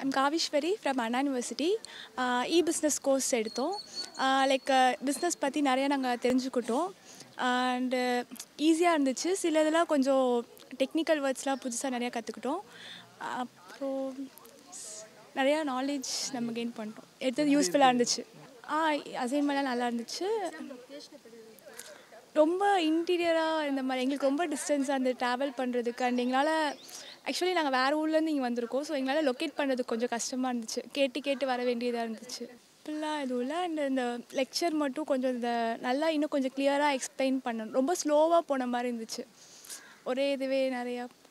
I'm Kaviswari from Anna University e business course எடுத்தோம் like business பற்றி நிறையா நாங்கள் தெரிஞ்சுக்கிட்டோம் அண்டு ஈஸியாக இருந்துச்சு சில இதெல்லாம் கொஞ்சம் டெக்னிக்கல் வேர்ட்ஸ்லாம் புதுசாக நிறையா கற்றுக்கிட்டோம் அப்புறம் நிறையா நாலேஜ் நம்ம கெயின் பண்ணிட்டோம் எடுத்தது யூஸ்ஃபுல்லாக இருந்துச்சு ஆ அசைன்மெண்ட்லாம் நல்லா இருந்துச்சு ரொம்ப இன்டீரியராக இந்த மாதிரி எங்களுக்கு ரொம்ப டிஸ்டன்ஸாக இருந்து ட்ராவல் பண்ணுறதுக்கு அண்ட் எங்களால் ஆக்சுவலி நாங்கள் வேறு ஊர்லேருந்து இங்கே வந்திருக்கோம் ஸோ எங்களால் லொக்கேட் பண்ணுறதுக்கு கொஞ்சம் கஷ்டமாக இருந்துச்சு கேட்டு கேட்டு வர வேண்டியதாக இருந்துச்சு இப்படிலாம் எதுவும் இல்லை அண்ட் இந்த லெக்சர் மட்டும் கொஞ்சம் இந்த நல்லா இன்னும் கொஞ்சம் கிளியராக எக்ஸ்பிளைன் பண்ணணும் ரொம்ப ஸ்லோவாக போன மாதிரி இருந்துச்சு ஒரே இதுவே நிறையா